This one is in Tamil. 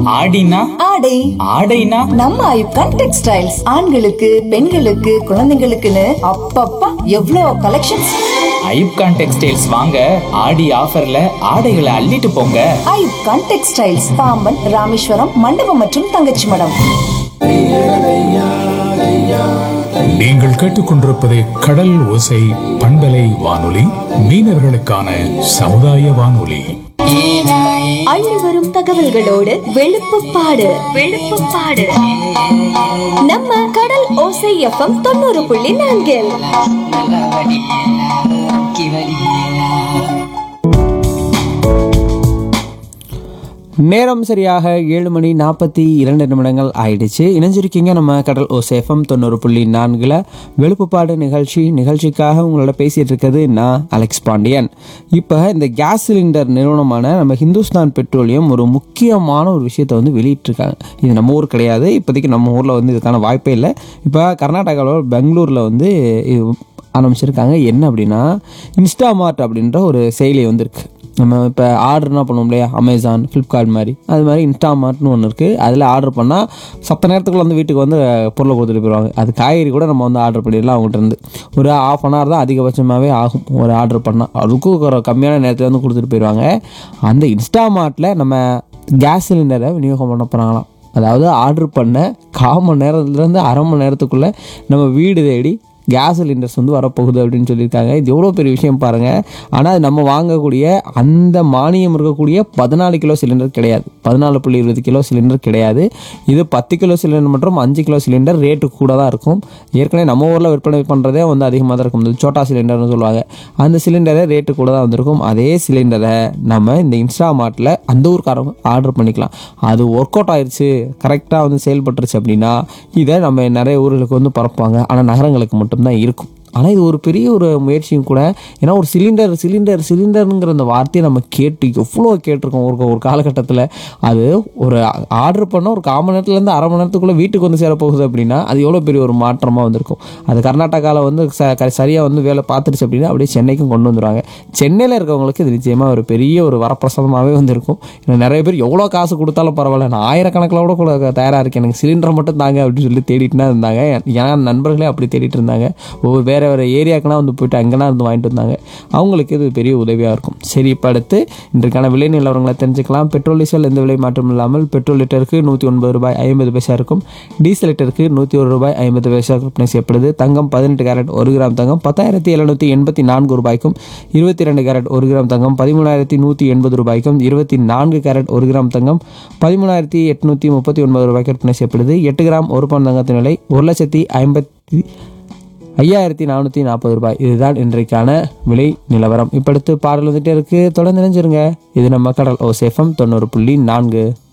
ஆடினா ஆடை ஆடைனா நம்ம ஐப்கான் டெக்ஸ்டைல்ஸ் ஆண்களுக்கு பெண்களுக்கு குழந்தைங்களுக்குன்னு அப்பப்பா எவ்வளோ கலெக்ஷன்ஸ் ஐப்கான் டெக்ஸ்டைல்ஸ் வாங்க ஆடி ஆஃபர்ல ஆடைகளை அள்ளிட்டு போங்க ஐப்கான் டெக்ஸ்டைல்ஸ் பாம்பன் ராமேஸ்வரம் மண்டபம் மற்றும் தங்கச்சி மடம் நீங்கள் கேட்டுக்கொண்டிருப்பது கடல் ஓசை பண்பலை வானொலி மீனவர்களுக்கான சமுதாய வானொலி அள்ளி வரும் தகவல்களோடு வெளுப்புப்பாடு வெளுப்புப்பாடு நம்ம கடல் ஓசை எஃப்எம் தொண்ணூறு புள்ளி நான்கில் நேரம் சரியாக ஏழு மணி நாற்பத்தி இரண்டு நிமிடங்கள் ஆயிடுச்சு இணைஞ்சிருக்கீங்க நம்ம கடல் ஓசேஃபம் தொண்ணூறு புள்ளி நான்கில் வெளுப்புப்பாடு நிகழ்ச்சி நிகழ்ச்சிக்காக உங்களோட பேசிகிட்டு இருக்கிறது நான் அலெக்ஸ் பாண்டியன் இப்போ இந்த கேஸ் சிலிண்டர் நிறுவனமான நம்ம ஹிந்துஸ்தான் பெட்ரோலியம் ஒரு முக்கியமான ஒரு விஷயத்தை வந்து வெளியிட்டிருக்காங்க இது நம்ம ஊர் கிடையாது இப்போதைக்கு நம்ம ஊரில் வந்து இதுக்கான வாய்ப்பே இல்லை இப்போ கர்நாடகாவில் பெங்களூரில் வந்து இது ஆரம்பிச்சிருக்காங்க என்ன அப்படின்னா இன்ஸ்டாமார்ட் அப்படின்ற ஒரு செயலி வந்திருக்கு நம்ம இப்போ ஆர்டர்னா பண்ணுவோம் இல்லையா அமேசான் ஃப்ளிப்கார்ட் மாதிரி அது மாதிரி இன்ஸ்டாமார்ட்னு ஒன்று இருக்குது அதில் ஆர்டர் பண்ணால் சத்த நேரத்துக்குள்ள வந்து வீட்டுக்கு வந்து பொருளை கொடுத்துட்டு போயிடுவாங்க அது காய்கறி கூட நம்ம வந்து ஆர்டர் பண்ணிடலாம் அவங்ககிட்ட இருந்து ஒரு ஆஃப் அன் ஹவர் தான் அதிகபட்சமாகவே ஆகும் ஒரு ஆர்டர் பண்ணால் அதுக்கும் ஒரு கம்மியான நேரத்தில் வந்து கொடுத்துட்டு போயிடுவாங்க அந்த இன்ஸ்டாமார்ட்டில் நம்ம கேஸ் சிலிண்டரை விநியோகம் பண்ண போகிறாங்களாம் அதாவது ஆர்டர் பண்ண கால் மணி நேரத்துலேருந்து அரை மணி நேரத்துக்குள்ளே நம்ம வீடு தேடி கேஸ் சிலிண்டர்ஸ் வந்து வரப்போகுது அப்படின்னு சொல்லியிருக்காங்க இது எவ்வளோ பெரிய விஷயம் பாருங்கள் ஆனால் அது நம்ம வாங்கக்கூடிய அந்த மானியம் இருக்கக்கூடிய பதினாலு கிலோ சிலிண்டர் கிடையாது பதினாலு புள்ளி இருபது கிலோ சிலிண்டர் கிடையாது இது பத்து கிலோ சிலிண்டர் மற்றும் அஞ்சு கிலோ சிலிண்டர் ரேட்டு கூட தான் இருக்கும் ஏற்கனவே நம்ம ஊரில் விற்பனை பண்ணுறதே வந்து அதிகமாக தான் இருக்கும் இந்த சோட்டா சிலிண்டர்னு சொல்லுவாங்க அந்த சிலிண்டரே ரேட்டு கூட தான் வந்திருக்கும் அதே சிலிண்டரை நம்ம இந்த இன்ஸ்டாமார்ட்டில் அந்த ஊருக்காரங்க ஆர்டர் பண்ணிக்கலாம் அது ஒர்க் அவுட் ஆயிடுச்சு கரெக்டாக வந்து செயல்பட்டுருச்சு அப்படின்னா இதை நம்ம நிறைய ஊர்களுக்கு வந்து பரப்புவாங்க ஆனால் நகரங்களுக்கு மட்டும்தான் இருக்கும் ஆனால் இது ஒரு பெரிய ஒரு முயற்சியும் கூட ஏன்னா ஒரு சிலிண்டர் சிலிண்டர் சிலிண்டருங்கிற அந்த வார்த்தையை நம்ம கேட்டு எவ்வளோ கேட்டிருக்கோம் ஒரு ஒரு காலகட்டத்தில் அது ஒரு ஆர்டர் பண்ண ஒரு கால் மணி நேரத்துலேருந்து அரை மணி நேரத்துக்குள்ளே வீட்டுக்கு வந்து சேரப்போகுது அப்படின்னா அது எவ்வளோ பெரிய ஒரு மாற்றமாக வந்திருக்கும் அது கர்நாடகாவில் வந்து ச க- சரியாக வந்து வேலை பார்த்துருச்சு அப்படின்னா அப்படியே சென்னைக்கும் கொண்டு வந்துடுவாங்க சென்னையில் இருக்கவங்களுக்கு இது நிச்சயமாக ஒரு பெரிய ஒரு வரப்பிரசாதமாகவே வந்திருக்கும் ஏன்னா நிறைய பேர் எவ்வளோ காசு கொடுத்தாலும் பரவாயில்ல நான் ஆயிரக்கணக்கில் கூட கூட தயாராக இருக்கேன் எனக்கு சிலிண்டர் மட்டும் தாங்க அப்படின்னு சொல்லி தேடிட்டு தான் இருந்தாங்க என் நண்பர்களே அப்படி தேடிட்டு இருந்தாங்க ஒவ்வொரு வேறு வேறு ஏரியாக்கெல்லாம் வந்து போயிட்டு அங்கேனா இருந்து வாங்கிட்டு வந்தாங்க அவங்களுக்கு இது பெரிய உதவியாக இருக்கும் சரி இப்போ அடுத்து இன்றைக்கான விலை நிலவரங்களை தெரிஞ்சுக்கலாம் பெட்ரோல் டீசல் எந்த விலை மாற்றம் இல்லாமல் பெட்ரோல் லிட்டருக்கு நூற்றி ஒன்பது ரூபாய் ஐம்பது பைசா இருக்கும் டீசல் லிட்டருக்கு நூற்றி ஒரு ரூபாய் ஐம்பது பைசா விற்பனை செய்யப்படுது தங்கம் பதினெட்டு கேரட் ஒரு கிராம் தங்கம் பத்தாயிரத்தி எழுநூற்றி எண்பத்தி நான்கு ரூபாய்க்கும் இருபத்தி ரெண்டு கேரட் ஒரு கிராம் தங்கம் பதிமூணாயிரத்தி நூற்றி எண்பது ரூபாய்க்கும் இருபத்தி நான்கு கேரட் ஒரு கிராம் தங்கம் பதிமூணாயிரத்தி எட்நூற்றி முப்பத்தி ஒன்பது ரூபாய்க்கு விற்பனை செய்யப்படுது எட்டு கிராம் ஒரு பவுன் தங்கத்தின் விலை ஒரு லட்சத்தி ஐம்பத்தி ஐயாயிரத்தி நானூற்றி நாற்பது ரூபாய் இதுதான் இன்றைக்கான விலை நிலவரம் இப்போ அடுத்து பாடல் வந்துட்டே இருக்கு தொடர்ந்து நினைஞ்சிருங்க இது நம்ம கடல் ஓ சேஃபம் தொண்ணூறு புள்ளி நான்கு